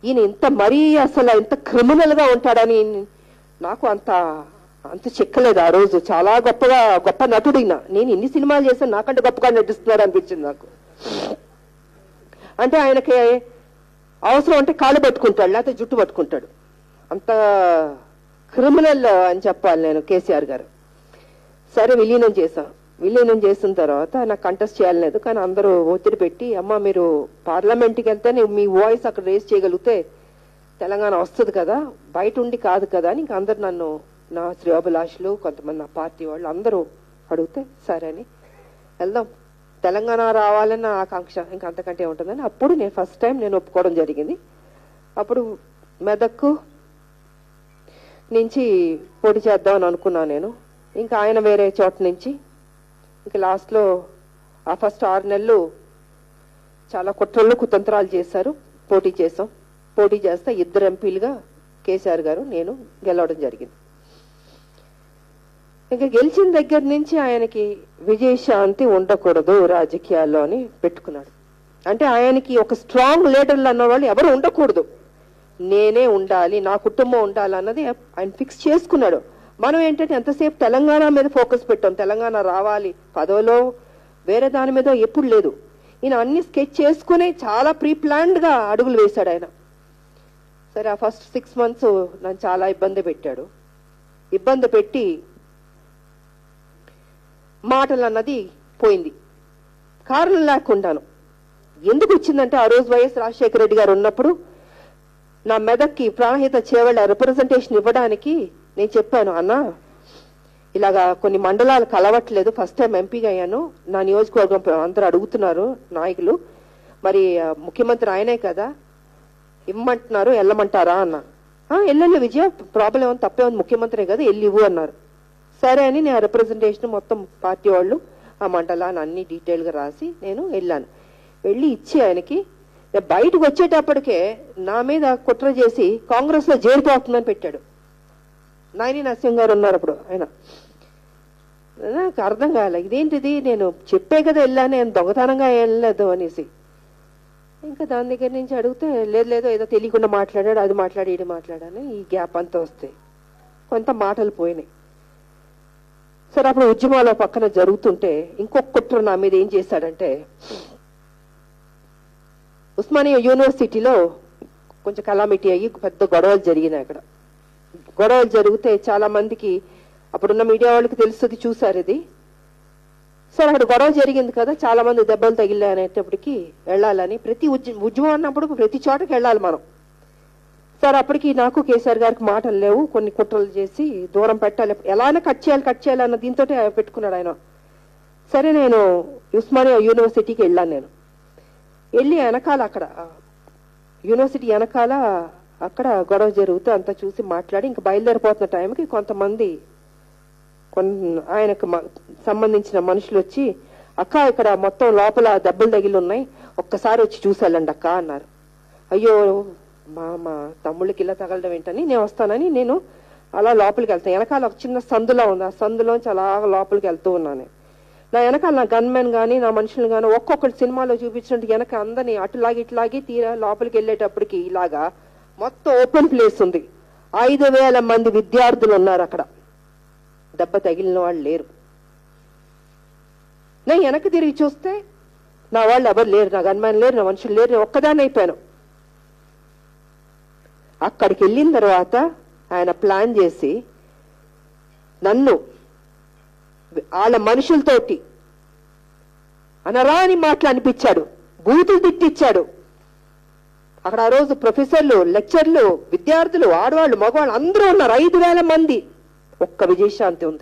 ఈయన ఇంత మరీ అసలు ఇంత క్రిమినల్ గా ఉంటాడని నాకు అంత అంత చెక్కలేదు ఆ రోజు చాలా గొప్పగా గొప్ప నటుడు ఈయన నేను ఇన్ని సినిమాలు చేశాను నాకంటే గొప్పగా నటిస్తున్నాడు అనిపించింది నాకు అంటే ఆయనకి అవసరం అంటే కాళ్ళు పట్టుకుంటాడు లేకపోతే జుట్టు పట్టుకుంటాడు అంత క్రిమినల్ అని చెప్పాలి నేను కేసీఆర్ గారు సరే విలీనం చేశాం విలీనం చేసిన తర్వాత నాకు కంటెస్ట్ చేయాలలేదు కానీ అందరూ ఒత్తిడి పెట్టి అమ్మ మీరు పార్లమెంట్కి వెళ్తే మీ వాయిస్ అక్కడ రేస్ చేయగలిగితే తెలంగాణ వస్తుంది కదా బయట ఉండి కాదు కదా అని ఇంక అందరు నన్ను నా శ్రేయోభిలాషులు కొంతమంది నా పార్టీ వాళ్ళు అందరూ అడిగితే సరే అని వెళ్దాం తెలంగాణ రావాలన్న ఆకాంక్ష ఇంకా అంతకంటే ఉంటుందని అప్పుడు నేను ఫస్ట్ టైం నేను ఒప్పుకోవడం జరిగింది అప్పుడు మెదక్కు నుంచి పోటీ చేద్దామని అనుకున్నాను నేను ఇంకా ఆయన వేరే చోట నుంచి ఇంకా లాస్ట్లో ఆ ఫస్ట్ ఆరు నెలలు చాలా కుట్రలు కుతంత్రాలు చేశారు పోటీ చేసాం పోటీ చేస్తే ఇద్దరు ఎంపీలుగా కేసీఆర్ గారు నేను గెలవడం జరిగింది ఇంకా గెలిచిన దగ్గర నుంచి ఆయనకి విజయశాంతి ఉండకూడదు రాజకీయాల్లో అని పెట్టుకున్నాడు అంటే ఆయనకి ఒక స్ట్రాంగ్ లీడర్లు అన్న వాళ్ళు ఎవరు ఉండకూడదు నేనే ఉండాలి నా కుటుంబం ఉండాలి అన్నది ఆయన ఫిక్స్ చేసుకున్నాడు మనం ఏంటంటే ఎంతసేపు తెలంగాణ మీద ఫోకస్ పెట్టాం తెలంగాణ రావాలి పదవిలో వేరే దాని మీద ఎప్పుడు లేదు ఈయన అన్ని స్కెచ్ చేసుకుని చాలా ప్రీ ప్లాన్డ్ గా అడుగులు వేశాడు ఆయన సరే ఆ ఫస్ట్ సిక్స్ మంత్స్ నన్ను చాలా ఇబ్బంది పెట్టాడు ఇబ్బంది పెట్టి మాటలు అన్నది పోయింది కారణం లేకుండాను ఎందుకు వచ్చిందంటే ఆ రోజు వైఎస్ రాజశేఖర రెడ్డి గారు ఉన్నప్పుడు నా మెదక్కి ప్రాణహిత చేవళ్ళ రిప్రజెంటేషన్ ఇవ్వడానికి నేను చెప్పాను అన్న ఇలాగా కొన్ని మండలాలు కలవట్లేదు ఫస్ట్ టైం ఎంపీగా అయ్యాను నా నియోజకవర్గం అందరూ అడుగుతున్నారు నాయకులు మరి ఆ, ముఖ్యమంత్రి ఆయనే కదా ఇమ్మంటున్నారు వెళ్ళమంటారా అన్న "ఆ, వెళ్ళండి విజయ ప్రాబ్లం ఏమో తప్పే ఉంది ముఖ్యమంత్రి కదా వెళ్ళి ఇవ్వు అన్నారు సరే అని నేను రిప్రజెంటేషన్ మొత్తం పార్టీ వాళ్ళు ఆ మండలాన్ని అన్ని డీటెయిల్ గా రాసి నేను వెళ్ళాను వెళ్ళి ఇచ్చి ఆయనకి నేను బయటకు వచ్చేటప్పటికే నా మీద కుట్ర చేసి కాంగ్రెస్ లో చేరిపోతుందని పెట్టాడు నాయని నరసింహ గారు ఉన్నారు అప్పుడు ఆయన నాకు అర్థం కాలే ఇదేంటిది నేను చెప్పే కదా వెళ్ళాను నేను దొంగతనంగా వెళ్ళలేదు అనేసి ఇంకా దాని దగ్గర నుంచి అడిగితే లేదు లేదు ఏదో తెలియకుండా మాట్లాడాడు అది మాట్లాడి ఇది మాట్లాడాను ఈ గ్యాప్ అంతా వస్తే కొంత మాటలు పోయినాయి సరే అప్పుడు ఉద్యమాల పక్కన జరుగుతుంటే ఇంకొక కుట్ర నా మీద ఏం చేశాడంటే ఉస్మానియా యూనివర్సిటీలో కొంచెం కలామిటీ అయ్యి పెద్ద గొడవలు జరిగినాయి అక్కడ గొడవలు జరిగితే చాలా మందికి అప్పుడున్న మీడియా వాళ్ళకి తెలుస్తుంది చూసారు ఇది సరే అక్కడ గొడవ జరిగింది కదా చాలా మంది దెబ్బలు తగిలాయి అనేటప్పటికి వెళ్ళాలని ప్రతి ఉద్య ఉద్యమం అన్నప్పుడు ప్రతి చోటకి వెళ్ళాలి మనం సరే అప్పటికి నాకు కేసీఆర్ గారికి మాటలు లేవు కొన్ని కుట్రలు చేసి దూరం పెట్టాలి ఎలానే కట్ చేయాలి కట్ చేయాలి అన్న దీంతో పెట్టుకున్నాడు ఆయన సరే నేను ఉస్మానియా యూనివర్సిటీకి వెళ్ళాను నేను వెళ్ళి వెనకాల అక్కడ ఆ, యూనివర్సిటీ వెనకాల అక్కడ గొడవ జరుగుతూ అంతా చూసి మాట్లాడి ఇంకా బయలుదేరిపోతున్న టైంకి కొంతమంది కొన్- ఆయనకు మ- సంబంధించిన మనుషులు వచ్చి అక్క ఇక్కడ మొత్తం లోపల దెబ్బలు తగిలి ఉన్నాయి ఒక్కసారి వచ్చి చూసేళ్ళండి అక్క అన్నారు అయ్యో మా మా తమ్ముళ్ళకి ఇలా తగలడం ఏంటని నేను వస్తానని నేను అలా లోపలికి వెళ్తాను వెనకాల ఒక చిన్న సందులో ఉంది ఆ సందులోంచి అలా లోపలికి వెళ్తూ ఉన్నాను నా వెనకాల నా గన్మెన్ గానీ నా మనుషులు గానీ ఒక్కొక్కటి సినిమాలో చూపించినట్టు వెనక అందరినీ అటులాగి ఇట్లాగి తీరా లోపలికి వెళ్ళేటప్పటికి ఇలాగా మొత్తం ఓపెన్ ప్లేస్ ఉంది ఐదు వేల మంది విద్యార్థులు ఉన్నారు అక్కడ దెబ్బ తగిలిన వాళ్ళు లేరు నేను వెనక్కి తిరిగి చూస్తే నా వాళ్ళు ఎవరు లేరు నా గన్మ్యాన్ లేరు నా మనుషులు లేరు నేను ఒక్కదాన్ని అయిపోయాను అక్కడికి వెళ్ళిన తర్వాత ఆయన ప్లాన్ చేసి నన్ను వాళ్ళ మనుషులతోటి అనరాని మాటలు అనిపించాడు బూతులు తిట్టిచ్చాడు అక్కడ ఆ రోజు ప్రొఫెసర్లు లెక్చర్లు విద్యార్థులు ఆడవాళ్ళు మగవాళ్ళు అందరూ ఉన్నారు ఐదు వేల మంది ఒక్క విజయశాంతి ఉంది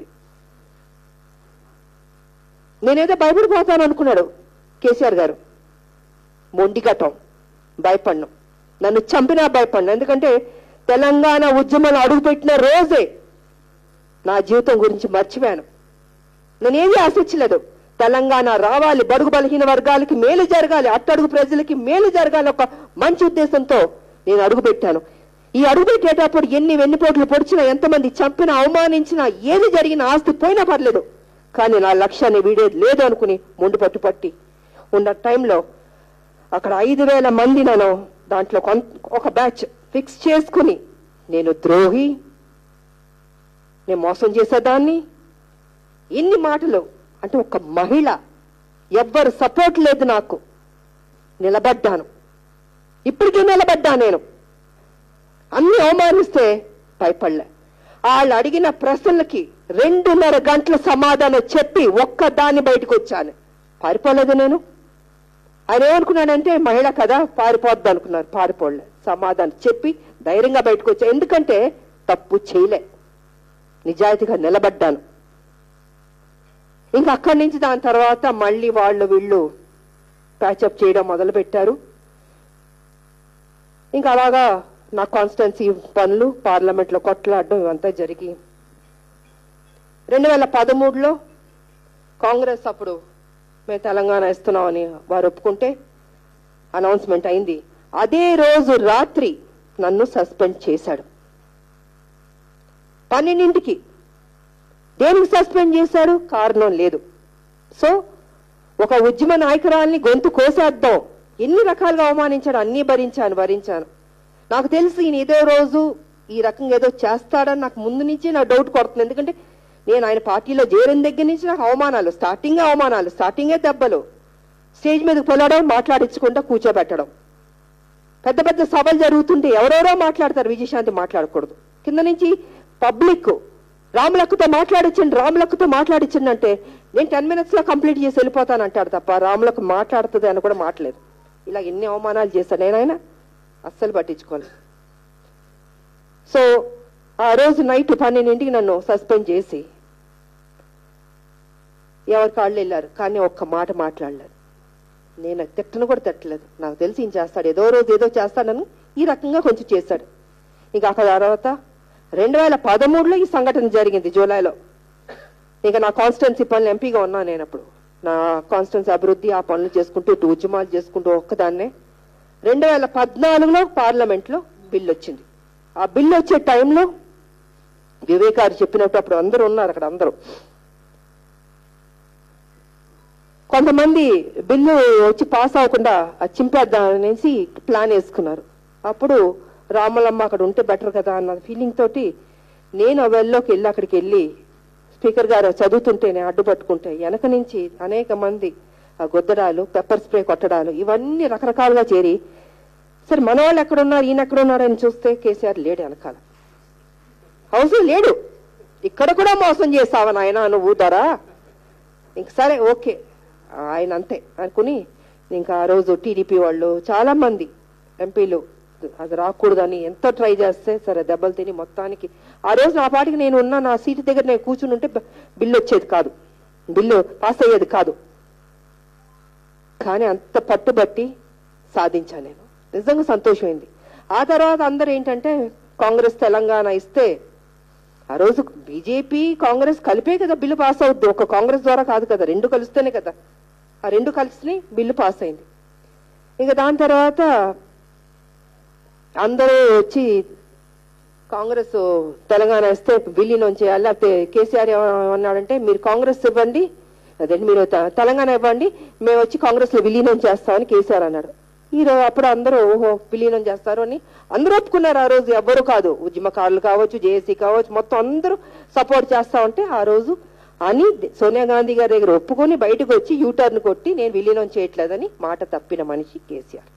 నేనేదో భయపడిపోతాను అనుకున్నాడు కేసీఆర్ గారు మొండిగటం భయపడ్డం నన్ను చంపినా భయపడినా ఎందుకంటే తెలంగాణ ఉద్యమంలో అడుగుపెట్టిన రోజే నా జీవితం గురించి మర్చిపోయాను నేనేది ఆశించలేదు తెలంగాణ రావాలి బడుగు బలహీన వర్గాలకి మేలు జరగాలి అట్టడుగు ప్రజలకి మేలు జరగాలి ఒక మంచి ఉద్దేశంతో నేను అడుగు పెట్టాను ఈ అడుగు పెట్టేటప్పుడు ఎన్ని వెన్నుపోట్లు పొడిచినా ఎంతమంది చంపినా అవమానించినా ఏది జరిగినా ఆస్తి పోయినా పర్లేదు కానీ నా లక్ష్యాన్ని వీడేది లేదు అనుకుని ముందు పట్టు పట్టి ఉన్న టైంలో అక్కడ ఐదు వేల మంది నన్ను దాంట్లో కొంత ఒక బ్యాచ్ ఫిక్స్ చేసుకుని నేను ద్రోహి నేను మోసం చేసేదాన్ని ఇన్ని మాటలు అంటే ఒక మహిళ ఎవ్వరు సపోర్ట్ లేదు నాకు నిలబడ్డాను ఇప్పటికీ నిలబడ్డా నేను అన్ని అవమానిస్తే భయపడలే వాళ్ళు అడిగిన ప్రశ్నలకి రెండున్నర గంటల సమాధానం చెప్పి ఒక్క దాన్ని బయటకు వచ్చాను పారిపోలేదు నేను ఆయన ఏమనుకున్నాడంటే మహిళ కదా పారిపోద్ది అనుకున్నారు పారిపోలే సమాధానం చెప్పి ధైర్యంగా బయటకు వచ్చా ఎందుకంటే తప్పు చేయలే నిజాయితీగా నిలబడ్డాను ఇంకా అక్కడి నుంచి దాని తర్వాత మళ్ళీ వాళ్ళు వీళ్ళు ప్యాచప్ చేయడం మొదలు పెట్టారు ఇంకా అలాగా నా కాన్స్టిట్యున్సీ పనులు పార్లమెంట్ లో కొట్లాడడం ఇవంతా జరిగి రెండు వేల పదమూడులో కాంగ్రెస్ అప్పుడు మేము తెలంగాణ ఇస్తున్నామని వారు ఒప్పుకుంటే అనౌన్స్మెంట్ అయింది అదే రోజు రాత్రి నన్ను సస్పెండ్ చేశాడు పన్నెండింటికి దేనికి సస్పెండ్ చేశారు కారణం లేదు సో ఒక ఉద్యమ నాయకురాల్ని గొంతు కోసేద్దాం ఎన్ని రకాలుగా అవమానించాడు అన్ని భరించాను భరించాను నాకు తెలుసు ఈయన ఇదే రోజు ఈ రకంగా ఏదో చేస్తాడని నాకు ముందు నుంచి నాకు డౌట్ కొడుతుంది ఎందుకంటే నేను ఆయన పార్టీలో చేరిన దగ్గర నుంచి నాకు అవమానాలు స్టార్టింగే అవమానాలు స్టార్టింగే దెబ్బలు స్టేజ్ మీదకి పొలడం మాట్లాడించకుండా కూర్చోబెట్టడం పెద్ద పెద్ద సభలు జరుగుతుంటే ఎవరెవరో మాట్లాడతారు విజయశాంతి మాట్లాడకూడదు కింద నుంచి పబ్లిక్ రాములక్కతో మాట్లాడించండి రాములక్కతో మాట్లాడించండి అంటే నేను టెన్ మినిట్స్ లో కంప్లీట్ చేసి వెళ్ళిపోతాను అంటాడు తప్ప రాములకు మాట్లాడుతుంది అని కూడా మాట్లాడలేదు ఇలా ఎన్ని అవమానాలు చేశాను నేనైనా అస్సలు పట్టించుకోలేదు సో ఆ రోజు నైట్ పన్నెండింటికి నన్ను సస్పెండ్ చేసి ఎవరి కాళ్ళు వెళ్ళారు కానీ ఒక్క మాట మాట్లాడలేదు నేను తిట్టను కూడా తిట్టలేదు నాకు తెలిసి ఈయన చేస్తాడు ఏదో రోజు ఏదో చేస్తాడని ఈ రకంగా కొంచెం చేశాడు ఇంకా ఆ తర్వాత రెండు వేల పదమూడులో ఈ సంఘటన జరిగింది జూలైలో ఇంకా నా కాన్స్టిట్యున్సీ పనులు ఎంపీగా ఉన్నా నేను అప్పుడు నా కాన్స్టిట్యున్సీ అభివృద్ధి ఆ పనులు చేసుకుంటూ ఇటు ఉద్యమాలు చేసుకుంటూ ఒక్కదాన్నే రెండు వేల పద్నాలుగులో పార్లమెంట్ లో బిల్ వచ్చింది ఆ బిల్ వచ్చే టైంలో వివేక్ గారు చెప్పినట్టు అప్పుడు అందరూ ఉన్నారు అక్కడ అందరూ కొంతమంది బిల్లు వచ్చి పాస్ అవ్వకుండా అది చింపేద్దాం అనేసి ప్లాన్ వేసుకున్నారు అప్పుడు రామలమ్మ అక్కడ ఉంటే బెటర్ కదా అన్న ఫీలింగ్ తోటి నేను ఆ వెల్లోకి వెళ్ళి అక్కడికి వెళ్ళి స్పీకర్ గారు చదువుతుంటే నేను అడ్డుపట్టుకుంటే వెనక నుంచి అనేక మంది ఆ గొద్దడాలు పెప్పర్ స్ప్రే కొట్టడాలు ఇవన్నీ రకరకాలుగా చేరి సరే మన వాళ్ళు ఎక్కడున్నారు ఈయన ఎక్కడున్నారు అని చూస్తే కేసీఆర్ లేడు వెనకాల హౌస్ లేడు ఇక్కడ కూడా మోసం చేసావా నాయన నువ్వు ధర ఇంక సరే ఓకే ఆయన అంతే అనుకుని ఇంకా ఆ రోజు టీడీపీ వాళ్ళు చాలా మంది ఎంపీలు అది రాకూడదని ఎంతో ట్రై చేస్తే సరే దెబ్బలు తిని మొత్తానికి ఆ రోజు నా పాటికి నేను ఉన్న నా సీటు దగ్గర నేను కూర్చుని ఉంటే బ- బిల్లు వచ్చేది కాదు బిల్లు పాస్ అయ్యేది కాదు కానీ అంత పట్టుబట్టి సాధించాను నేను నిజంగా సంతోషమైంది ఆ తర్వాత అందరూ ఏంటంటే కాంగ్రెస్ తెలంగాణ ఇస్తే ఆ రోజు బీజేపీ కాంగ్రెస్ కలిపే కదా బిల్లు పాస్ అవుద్ది ఒక కాంగ్రెస్ ద్వారా కాదు కదా రెండు కలిస్తేనే కదా ఆ రెండు కలిసి బిల్లు పాస్ అయింది ఇంకా దాని తర్వాత అందరూ వచ్చి కాంగ్రెస్ తెలంగాణ ఇస్తే విలీనం చేయాలి లేకపోతే కేసీఆర్ ఏమన్నాడంటే మీరు కాంగ్రెస్ ఇవ్వండి అదే మీరు త- తెలంగాణ ఇవ్వండి మేము వచ్చి కాంగ్రెస్ లో విలీనం చేస్తామని కేసీఆర్ అన్నాడు ఈ రోజు అప్పుడు అందరూ ఓహో విలీనం చేస్తారు అని అందరూ ఒప్పుకున్నారు ఆ రోజు ఎవ్వరు కాదు ఉద్యమకారులు కావచ్చు జేఏసీ కావచ్చు మొత్తం అందరూ సపోర్ట్ చేస్తా ఉంటే ఆ రోజు అని సోనియా గాంధీ గారి దగ్గర ఒప్పుకొని బయటకు వచ్చి యూటర్న్ కొట్టి నేను విలీనం చేయట్లేదని మాట తప్పిన మనిషి కేసీఆర్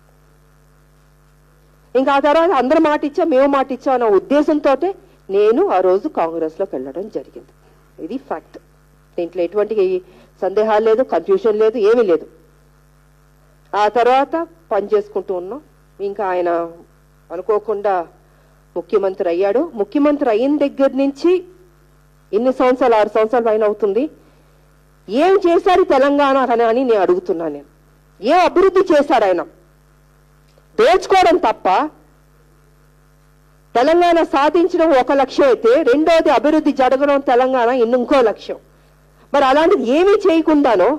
ఇంకా ఆ తర్వాత అందరూ మాట ఇచ్చా మేము మాట ఇచ్చా అన్న ఉద్దేశంతో నేను ఆ రోజు కాంగ్రెస్ లోకి వెళ్ళడం జరిగింది ఇది ఫ్యాక్ట్ దీంట్లో ఎటువంటి సందేహాలు లేదు కన్ఫ్యూషన్ లేదు ఏమీ లేదు ఆ తర్వాత పని చేసుకుంటూ ఉన్నాం ఇంకా ఆయన అనుకోకుండా ముఖ్యమంత్రి అయ్యాడు ముఖ్యమంత్రి అయిన దగ్గర నుంచి ఎన్ని సంవత్సరాలు ఆరు సంవత్సరాల పైన అవుతుంది ఏం చేశారు ఈ తెలంగాణ అని అని నేను అడుగుతున్నాను నేను ఏం అభివృద్ధి చేశారు ఆయన దోచుకోవడం తప్ప తెలంగాణ సాధించడం ఒక లక్ష్యం అయితే రెండోది అభివృద్ధి జరగడం తెలంగాణ ఇంకో లక్ష్యం మరి అలాంటిది ఏమీ చేయకుండానో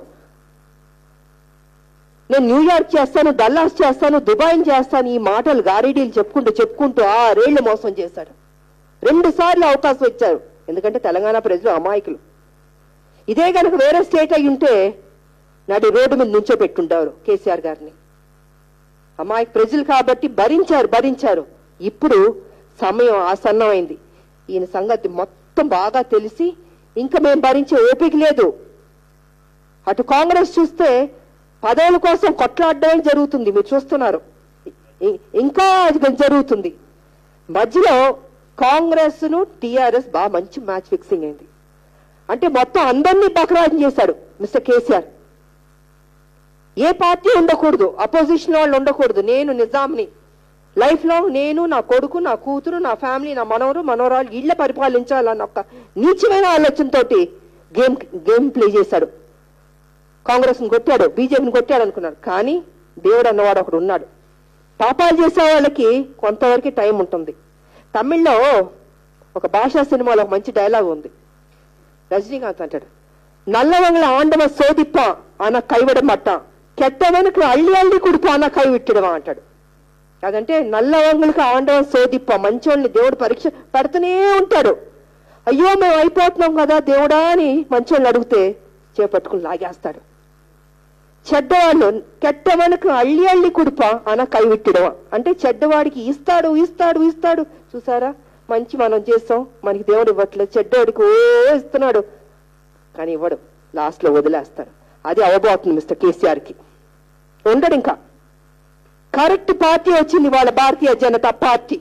నేను న్యూయార్క్ చేస్తాను డల్లాస్ చేస్తాను దుబాయ్ చేస్తాను ఈ మాటలు గారిడీలు చెప్పుకుంటూ చెప్పుకుంటూ ఆరేళ్లు మోసం చేశాడు రెండు సార్లు అవకాశం ఇచ్చారు ఎందుకంటే తెలంగాణ ప్రజలు అమాయకులు ఇదే కనుక వేరే స్టేట్ అయి ఉంటే నాటి రోడ్డు మీద నుంచో పెట్టుంటారు కేసీఆర్ గారిని అమాయక ప్రజలు కాబట్టి భరించారు భరించారు ఇప్పుడు సమయం ఆసన్నమైంది ఈయన సంగతి మొత్తం బాగా తెలిసి ఇంకా మేము భరించే ఓపిక లేదు అటు కాంగ్రెస్ చూస్తే పదవుల కోసం కొట్లాడడం జరుగుతుంది మీరు చూస్తున్నారు ఇ- ఇంకా అది జరుగుతుంది మధ్యలో కాంగ్రెస్ ను టిఆర్ఎస్ బాగా మంచి మ్యాచ్ ఫిక్సింగ్ అయింది అంటే మొత్తం అందరినీ బకరాజం చేశాడు మిస్టర్ కేసీఆర్ ఏ పార్టీ ఉండకూడదు అపోజిషన్ వాళ్ళు ఉండకూడదు నేను నిజాంని లైఫ్ లో నేను నా కొడుకు నా కూతురు నా ఫ్యామిలీ నా మనవరు మనవరాలు ఇళ్ళ పరిపాలించాలన్న ఒక నీచమైన ఆలోచనతోటి గేమ్ గేమ్ ప్లే చేశాడు కాంగ్రెస్ ని కొట్టాడు బీజేపీని కొట్టాడు అనుకున్నారు కానీ దేవుడు అన్నవాడు ఒకడు ఉన్నాడు పాపాలు చేసే వాళ్ళకి కొంతవరకు టైం ఉంటుంది తమిళ్లో ఒక భాషా సినిమాలో ఒక మంచి డైలాగ్ ఉంది ரஜினிகாந்த் అంటాడు நல்லவங்களை ஆண்டவன் சோதிப்பான் ஆனா கைவிட மாட்டான் கெட்டவனுக்கு அள்ளி அள்ளி கொடுப்பான் ஆனா கைவிட்டுடுவான் అంటాడు అదంటే నల్లవంగులకు ఆండవం శోధిప్ప మంచోళ్ళని దేవుడు పరీక్ష పెడుతూనే ఉంటాడు అయ్యో మేము అయిపోతున్నాం కదా దేవుడా అని మంచోళ్ళు అడిగితే చేపట్టుకుని లాగేస్తాడు చెడ్డవాళ్ళు కెట్టవనకు అళ్ళి అళ్ళి కుడుప అన కైవిట్టుడవా అంటే చెడ్డవాడికి ఇస్తాడు ఇస్తాడు ఇస్తాడు చూసారా మంచి మనం చేస్తాం మనకి దేవుడు ఇవ్వట్లేదు చెడ్డవాడికి ఓ ఇస్తున్నాడు కానీ ఇవ్వడు లాస్ట్ లో వదిలేస్తాడు అది అవబోతుంది మిస్టర్ కేసీఆర్ కి ఉండడు ఇంకా కరెక్ట్ పార్టీ వచ్చింది వాళ్ళ భారతీయ జనతా పార్టీ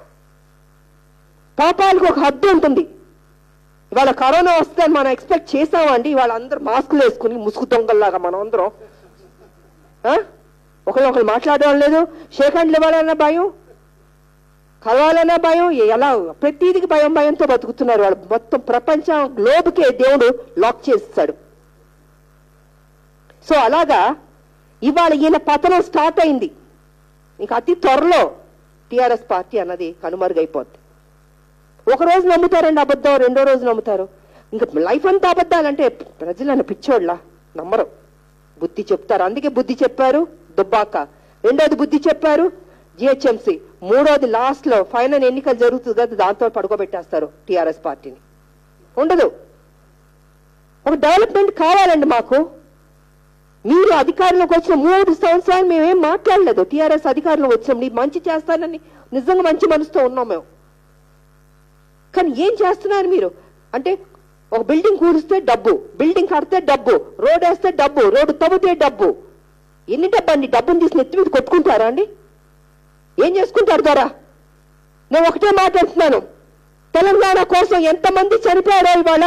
పాపాలకు ఒక హద్దు ఉంటుంది ఇవాళ కరోనా వస్తే మనం ఎక్స్పెక్ట్ చేసామండి ఇవాళ అందరూ మాస్కులు వేసుకుని ముసుగు దొంగల్లాగా మనం అందరం ఆ? ఒకళ్ళు ఒకళ్ళు మాట్లాడడం లేదు షేక్ హ్యాండ్లు ఇవ్వాలన్నా భయం కలవాలన్నా భయం ఎలా ప్రతిదికి భయం భయంతో బతుకుతున్నారు వాళ్ళు మొత్తం ప్రపంచం గ్లోబ్కే దేవుడు లాక్ చేస్తాడు సో అలాగా ఇవాళ ఈయన పతనం స్టార్ట్ అయింది ఇంకా అతి త్వరలో టిఆర్ఎస్ పార్టీ అన్నది కనుమరుగైపోద్ది ఒక రోజు నమ్ముతారండి అబద్ధం రెండో రోజు నమ్ముతారు ఇంకా లైఫ్ అంతా అబద్ధాలంటే ప్రజలను పిచ్చోళ్ళ నమ్మరు బుద్ధి చెప్తారు అందుకే బుద్ధి చెప్పారు దుబ్బాక రెండోది బుద్ధి చెప్పారు జిహెచ్ఎంసి మూడోది లాస్ట్ లో ఫైనల్ ఎన్నికలు జరుగుతుంది కదా దాంతో పడుకోబెట్టేస్తారు టిఆర్ఎస్ పార్టీని ఉండదు ఒక డెవలప్మెంట్ కావాలండి మాకు మీరు అధికారంలోకి వచ్చిన మూడు సంవత్సరాలు మేమేం మాట్లాడలేదు టిఆర్ఎస్ అధికారంలో వచ్చినాం నీ మంచి చేస్తానని నిజంగా మంచి మనసుతో ఉన్నాం మేము కానీ ఏం చేస్తున్నారు మీరు అంటే ఒక బిల్డింగ్ కూడిస్తే డబ్బు బిల్డింగ్ కడితే డబ్బు రోడ్ వేస్తే డబ్బు రోడ్డు తవ్వితే డబ్బు ఎన్ని డబ్బు అండి డబ్బుని తీసి నెత్తి మీద కొట్టుకుంటారా అండి ఏం చేసుకుంటారు ద్వారా నేను ఒకటే మాట్లాడుతున్నాను తెలంగాణ కోసం ఎంతమంది చనిపోయారో ఇవాళ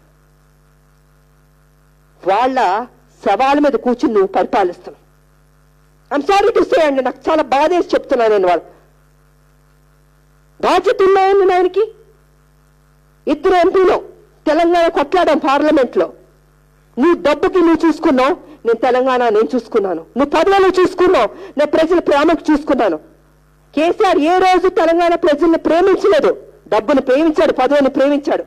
వాళ్ళ శవాల మీద కూర్చుని నువ్వు పరిపాలిస్తున్నావు ఐఎమ్ సారీ టు సే అండి నాకు చాలా బాధేసి చెప్తున్నాను నేను వాళ్ళు బాధ్యత ఉన్నాయండి ఆయనకి ఇద్దరు ఎంపీలు తెలంగాణ కొట్లాడాం పార్లమెంట్ లో నువ్వు డబ్బుకి నువ్వు చూసుకున్నావు నేను తెలంగాణ నేను చూసుకున్నాను నువ్వు పదవులు చూసుకున్నావు నేను ప్రజల ప్రేమకు చూసుకున్నాను కేసీఆర్ ఏ రోజు తెలంగాణ ప్రజల్ని ప్రేమించలేదు డబ్బుని ప్రేమించాడు పదవిని ప్రేమించాడు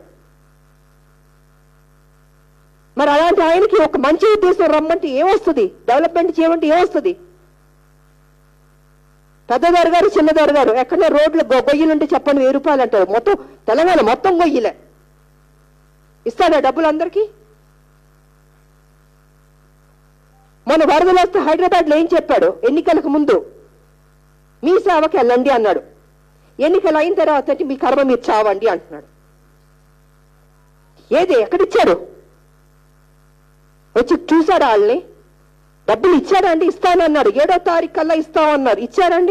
మరి అలాంటి ఆయనకి ఒక మంచి ఉద్దేశం రమ్మంటే ఏమొస్తుంది డెవలప్మెంట్ చేయమంటే ఏమొస్తుంది పెద్దదారు గారు చిన్నదారు గారు ఎక్కడనే రోడ్లు గొ- గొయ్యలుంటే చెప్పండి వెయ్యి రూపాయలు అంటారు మొత్తం తెలంగాణ మొత్తం గొయ్యలే ఇస్తాడా డబ్బులు అందరికీ మన వరదలు వస్తే హైదరాబాద్ లో ఏం చెప్పాడు ఎన్నికలకు ముందు మీ సేవకి వెళ్ళండి అన్నాడు ఎన్నికలు అయిన తర్వాత మీ కర్మ మీరు చావండి అంటున్నాడు ఏది ఎక్కడిచ్చాడు వచ్చి చూశాడా వాళ్ళని డబ్బులు ఇచ్చాడా అండి ఇస్తానన్నాడు ఏడో తారీఖు కల్లా ఇస్తామన్నారు ఇచ్చారండి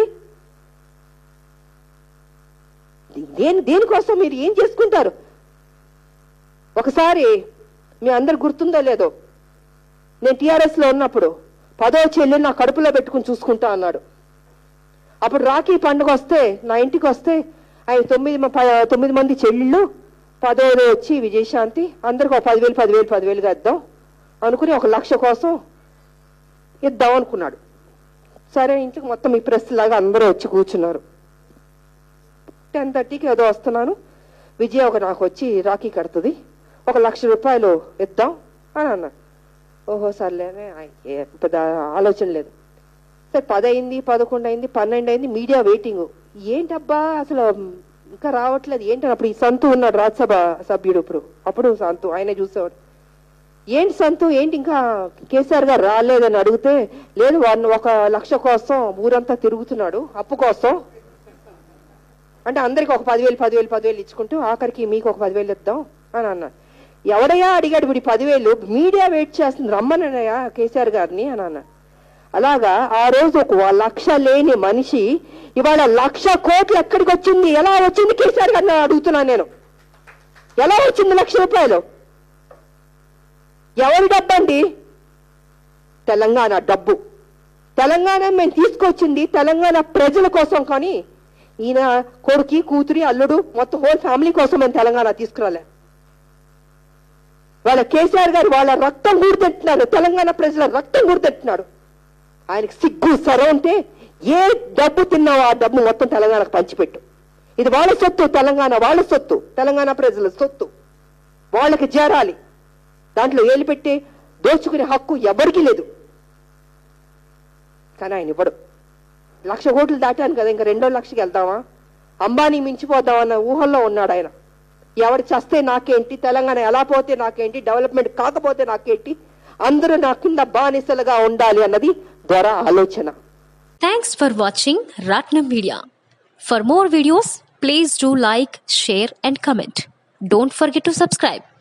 దేని దేనికోసం మీరు ఏం చేసుకుంటారు ఒకసారి మీ అందరు గుర్తుందో లేదో నేను టిఆర్ఎస్ లో ఉన్నప్పుడు పదో చెల్లి నా కడుపులో పెట్టుకుని చూసుకుంటా అన్నాడు అప్పుడు రాఖీ పండుగ వస్తే నా ఇంటికి వస్తే ఆయన తొమ్మిది మ- ప- తొమ్మిది మంది చెల్లెళ్ళు పదోది వచ్చి విజయశాంతి అందరికి ఒక పదివేలు పదివేలు పదివేలుగా ఇద్దాం అనుకుని ఒక లక్ష కోసం ఇద్దాం అనుకున్నాడు సరే ఇంటికి మొత్తం ఈ ప్రెస్ లాగా అందరూ వచ్చి కూర్చున్నారు టెన్ థర్టీకి ఏదో వస్తున్నాను విజయ ఒక నాకు వచ్చి రాఖీ కడుతుంది ఒక లక్ష రూపాయలు ఇద్దాం అని అన్నాడు ఓహో సర్లేనే ఆయ్ ఏ పెద్ద ఆలోచన లేదు సరే పది అయింది పదకొండు అయింది పన్నెండు అయింది మీడియా వెయిటింగ్ ఏంటబ్బా అసలు ఇంకా రావట్లేదు ఏంటని అప్పుడు ఈ సంతు ఉన్నాడు రాజ్యసభ సభ్యుడు ఇప్పుడు అప్పుడు సంతు ఆయనే చూసేవాడు ఏంటి సంతు ఏంటి ఇంకా కేసీఆర్ గారు రాలేదని అడిగితే లేదు వాడిని ఒక లక్ష కోసం ఊరంతా తిరుగుతున్నాడు అప్పు కోసం అంటే అందరికి ఒక పదివేలు పదివేలు పదివేలు ఇచ్చుకుంటూ ఆఖరికి మీకు ఒక పదివేలు ఇద్దాం అని అన్నాడు ఎవడయ్యా అడిగాడు ఇప్పుడు ఈ పదివేలు మీడియా వెయిట్ చేస్తుంది రమ్మనయ్యా కేసీఆర్ గారిని అని అన్నాడు అలాగా ఆ రోజు ఒక లక్ష లేని మనిషి ఇవాళ లక్ష కోట్లు ఎక్కడికి వచ్చింది ఎలా వచ్చింది కేసీఆర్ గారిని అడుగుతున్నాను నేను ఎలా వచ్చింది లక్ష రూపాయలు ఎవరి డబ్బు అండి తెలంగాణ డబ్బు తెలంగాణ మేము తీసుకొచ్చింది తెలంగాణ ప్రజల కోసం కానీ ఈయన కొడుకి కూతురి అల్లుడు మొత్తం హోల్ ఫ్యామిలీ కోసం మేము తెలంగాణ తీసుకురాలే వాళ్ళ కేసీఆర్ గారు వాళ్ళ రక్తం గుర్తెట్టున్నారు తెలంగాణ ప్రజల రక్తం గుర్తెట్టున్నాడు ఆయనకి సిగ్గు సర ఉంటే ఏ డబ్బు తిన్నావో ఆ డబ్బు మొత్తం తెలంగాణకు పంచిపెట్టు ఇది వాళ్ళ సొత్తు తెలంగాణ వాళ్ళ సొత్తు తెలంగాణ ప్రజల సొత్తు వాళ్ళకి చేరాలి దాంట్లో ఏలు పెట్టి దోచుకునే హక్కు ఎవరికీ లేదు కానీ ఆయన ఇవ్వడు లక్ష కోట్లు దాటాను కదా ఇంకా రెండో లక్షకి వెళ్దామా అంబానీ మించిపోదామన్న ఊహల్లో ఉన్నాడు ఆయన ఎవరు చస్తే నాకేంటి తెలంగాణ ఎలా పోతే నాకేంటి డెవలప్మెంట్ కాకపోతే నాకేంటి అందరూ నా కింద బానిసలుగా ఉండాలి అన్నది దొర ఆలోచన Thanks for watching Ratnam Media. For more videos, please do like, share, and comment. Don't forget to subscribe.